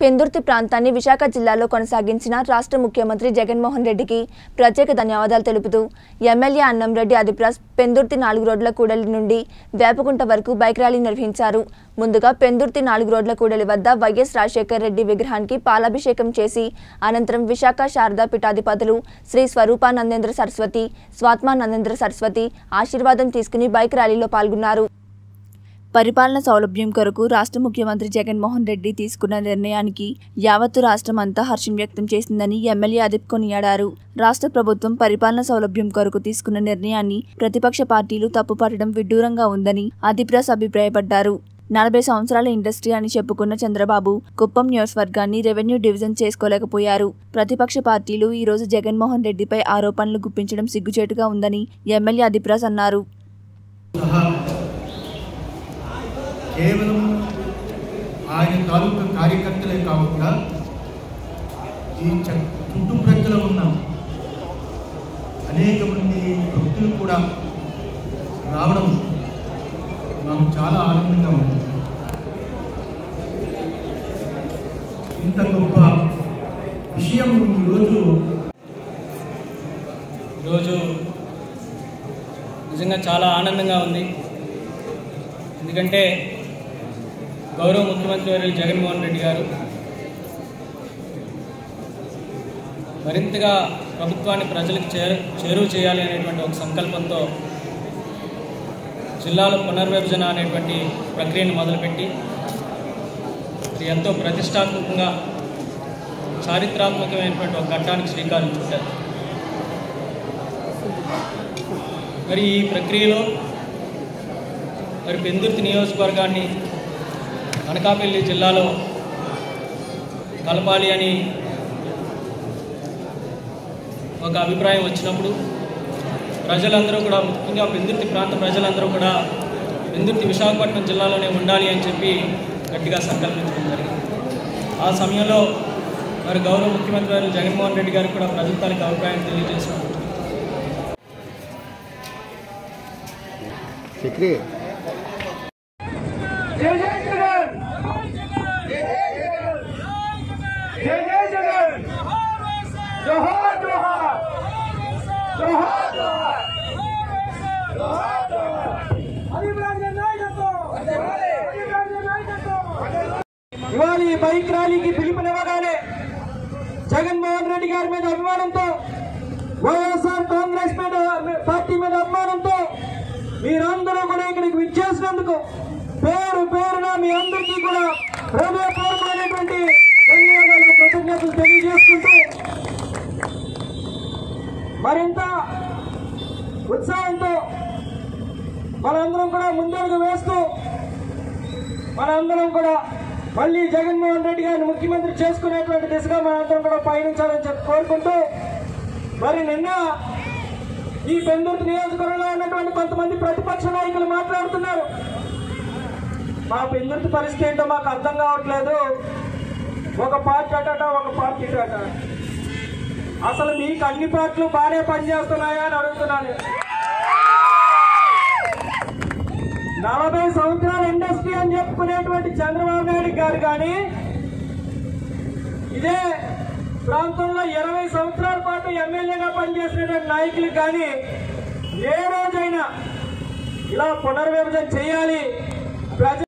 పెందుర్తి ప్రాంతాన్ని విశాఖ జిల్లాలో కొనసాగించిన రాష్ట్ర ముఖ్యమంత్రి జగన్మోహన్ రెడ్డికి ప్రత్యేక ధన్యవాదాలు తెలుపుతూ ఎమ్మెల్యే అన్నంరెడ్డి అదిప్రాస్ పెందుర్తి నాలుగు రోడ్ల కూడలి నుండి వేపకుంట వరకు బైక్ ర్యాలీ నిర్వహించారు ముందుగా పెందుర్తి నాలుగు రోడ్ల కూడలి వద్ద వైఎస్ రాజశేఖర్ రెడ్డి విగ్రహానికి పాలాభిషేకం చేసి అనంతరం విశాఖ శారదా పీఠాధిపతులు శ్రీ స్వరూపానందేంద్ర సరస్వతి స్వాత్మానందేంద్ర సరస్వతి ఆశీర్వాదం తీసుకుని బైక్ ర్యాలీలో పాల్గొన్నారు పరిపాలన సౌలభ్యం కొరకు రాష్ట్ర ముఖ్యమంత్రి జగన్మోహన్ రెడ్డి తీసుకున్న నిర్ణయానికి యావత్తు రాష్ట్రం అంతా హర్షం వ్యక్తం చేసిందని ఎమ్మెల్యే అదిప్ కొనియాడారు రాష్ట్ర ప్రభుత్వం పరిపాలన సౌలభ్యం కొరకు తీసుకున్న నిర్ణయాన్ని ప్రతిపక్ష పార్టీలు తప్పుపట్టడం విడ్డూరంగా ఉందని అదిప్రాస్ అభిప్రాయపడ్డారు నలభై సంవత్సరాల ఇండస్ట్రీ అని చెప్పుకున్న చంద్రబాబు కుప్పం నియోజకవర్గాన్ని రెవెన్యూ డివిజన్ చేసుకోలేకపోయారు ప్రతిపక్ష పార్టీలు ఈ రోజు జగన్మోహన్ రెడ్డిపై ఆరోపణలు గుప్పించడం సిగ్గుచేటుగా ఉందని ఎమ్మెల్యే అదిప్రాస్ అన్నారు సహా కేవలం ఆయన తాలూకా కార్యకర్తలే కాకుండా ఈ చ- చుట్టుప్రక్కల ఉన్న అనేక మంది భక్తులు కూడా రావడం నాకు చాలా ఆనందంగా ఉంది ఇంత గొప్ప విషయం ఈరోజు ఈరోజు నిజంగా చాలా ఆనందంగా ఉంది ఎందుకంటే గౌరవ ముఖ్యమంత్రి వర్యులు జగన్మోహన్ రెడ్డి గారు మరింతగా ప్రభుత్వాన్ని ప్రజలకు చేరు చేరువ చేయాలి అనేటువంటి ఒక సంకల్పంతో జిల్లాలో పునర్విభజన అనేటువంటి ప్రక్రియను మొదలుపెట్టి ఇది ఎంతో ప్రతిష్టాత్మకంగా చారిత్రాత్మకమైనటువంటి ఒక ఘట్టానికి శ్రీకారం చుట్టారు మరి ఈ ప్రక్రియలో మరి పెందుర్తి నియోజకవర్గాన్ని అనకాపల్లి జిల్లాలో కలపాలి అని ఒక అభిప్రాయం వచ్చినప్పుడు ప్రజలందరూ కూడా ముఖ్యంగా పెందుర్తి ప్రాంత ప్రజలందరూ కూడా పెందుర్తి విశాఖపట్నం జిల్లాలోనే ఉండాలి అని చెప్పి గట్టిగా సంకల్పించడం జరిగింది ఆ సమయంలో మరి గౌరవ ముఖ్యమంత్రి గారు జగన్మోహన్ రెడ్డి గారికి కూడా ప్రజల తాలూకు అభిప్రాయం తెలియజేసినప్పుడు చక్రి జై జై జగన్ జై జై జగన్ జోహార్ జోహార్ జోహార్ జోహార్ జోహార్ జోహార్ హరిబ్రాజ్ గారి నాయకత్వం హరిబ్రాజ్ గారి నాయకత్వం ఇవాళ ఈ బైక్ ర్యాలీకి పిలుపునివ్వగానే జగన్మోహన్ రెడ్డి గారి మీద అభిమానంతో వైఎస్ఆర్ కాంగ్రెస్ మీద పార్టీ మీద అభిమానంతో మీరందరూ కూడా ఇక్కడికి విచ్చేసినందుకు పేరు పేరున మీ అందరికీ కూడా హృదయపూర్వకమైనటువంటి ధన్యవాదాలు కృతజ్ఞతలు తెలియజేసుకుంటూ మరింత ఉత్సాహంతో మనందరం కూడా ముందడుగు వేస్తూ మనందరం కూడా మళ్ళీ జగన్మోహన్ రెడ్డి గారిని ముఖ్యమంత్రి చేసుకునేటువంటి దిశగా మనందరం కూడా పయనించాలని చెప్పి కోరుకుంటూ మరి నిన్న ఈ పెందుర్తి నియోజకవర్గంలో ఉన్నటువంటి కొంతమంది ప్రతిపక్ష నాయకులు మాట్లాడుతున్నారు మా పెందుర్తి పరిస్థితి ఏంటో మాకు అర్థం కావట్లేదు ఒక పార్టీ అటట ఒక పార్టీ ఇటు అట అసలు మీకు అన్ని పార్టీలు బాగానే పనిచేస్తున్నాయా అని అడుగుతున్నాను నలభై సంవత్సరాల ఇండస్ట్రీ అని చెప్పుకునేటువంటి చంద్రబాబు నాయుడు గారు కానీ ఇదే ప్రాంతంలో ఇరవై సంవత్సరాల పాటు ఎమ్మెల్యేగా పనిచేసినటువంటి నాయకులకు కానీ ఏ రోజైనా ఇలా పునర్విభజన చేయాలి ప్రజ